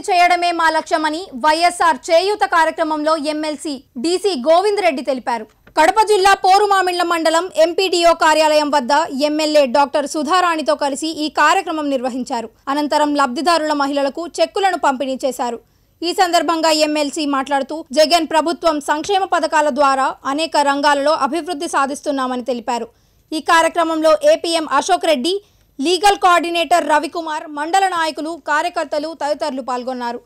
చేయడమే మా లక్ష్యమని వైఎస్ఆర్ చేయూత కార్యక్రమంలో ఎమ్మెల్సీ డీసీ గోవింద్ రెడ్డి తెలిపారు కడప జిల్లా పోరుమామిళ్ల మండలం ఎంపీడీఓ కార్యాలయం వద్ద ఎమ్మెల్యే డాక్టర్ సుధారాణితో కలిసి ఈ కార్యక్రమం నిర్వహించారు అనంతరం లబ్ధిదారుల మహిళలకు చెక్కులను పంపిణీ చేశారు ఈ సందర్భంగా ఎమ్మెల్సీ మాట్లాడుతూ జగన్ ప్రభుత్వం సంక్షేమ పథకాల ద్వారా అనేక రంగాలలో అభివృద్ధి సాధిస్తున్నామని తెలిపారు ఈ కార్యక్రమంలో APM Ashok Reddy legal coordinator Ravikumar మండల నాయకులు కార్యకర్తలు తదితరులు పాల్గొన్నారు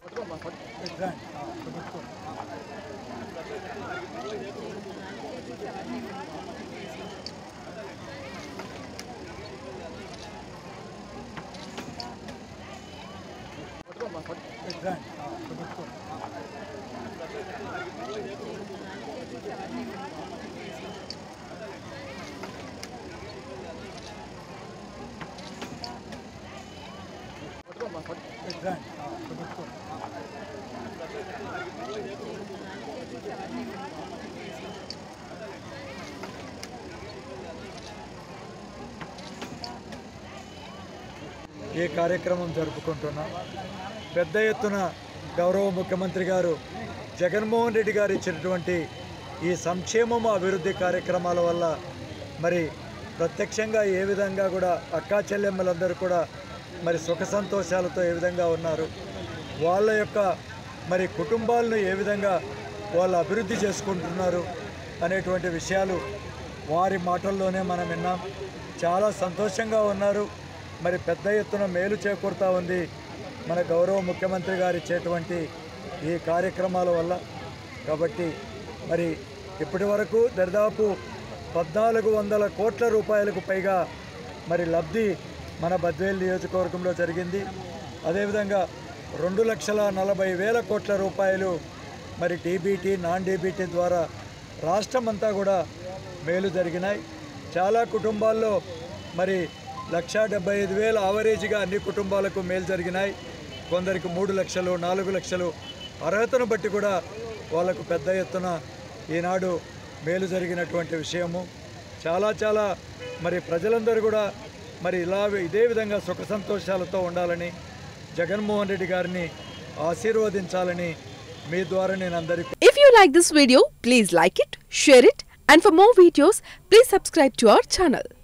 ఈ కార్యక్రమం జరుపుకుంటున్నాం పెద్ద ఎత్తున గౌరవ ముఖ్యమంత్రి గారు జగన్మోహన్ రెడ్డి గారు ఇచ్చినటువంటి ఈ సంక్షేమము అభివృద్ధి కార్యక్రమాల వల్ల మరి ప్రత్యక్షంగా ఏ విధంగా కూడా అక్కా చెల్లెమ్మలందరూ కూడా మరి సుఖ సంతోషాలతో ఏ విధంగా ఉన్నారు వాళ్ళ యొక్క మరి కుటుంబాలను ఏ విధంగా వాళ్ళు అభివృద్ధి చేసుకుంటున్నారు అనేటువంటి విషయాలు వారి మాటల్లోనే మనం విన్నాం చాలా సంతోషంగా ఉన్నారు మరి పెద్ద ఎత్తున మేలు చేకూరుతా ఉంది మన గౌరవ ముఖ్యమంత్రి గారు ఇచ్చేటువంటి ఈ కార్యక్రమాల వల్ల కాబట్టి మరి ఇప్పటి వరకు దరిదాపు పద్నాలుగు వందల కోట్ల రూపాయలకు పైగా మరి లబ్ధి మన బద్వేల్ నియోజకవర్గంలో జరిగింది అదేవిధంగా రెండు లక్షల నలభై వేల కోట్ల రూపాయలు మరి డీబీటీ నాన్ డీబీటీ ద్వారా రాష్ట్రమంతా కూడా మేలు జరిగినాయి చాలా కుటుంబాల్లో మరి లక్ష డెబ్బై ఐదు వేల ఆవరేజ్గా అన్ని కుటుంబాలకు మేలు జరిగినాయి కొందరికి మూడు లక్షలు నాలుగు లక్షలు అర్హతను బట్టి కూడా వాళ్ళకు పెద్ద ఎత్తున ఈనాడు మేలు జరిగినటువంటి విషయము చాలా చాలా మరి ప్రజలందరూ కూడా మరి ఇలా ఇదే విధంగా సుఖ సంతోషాలతో ఉండాలని జగన్మోహన్ రెడ్డి గారిని ఆశీర్వదించాలని మీ ద్వారా నేను అందరికీ If you like this video, please like it, share it, and for more videos, please subscribe to our channel.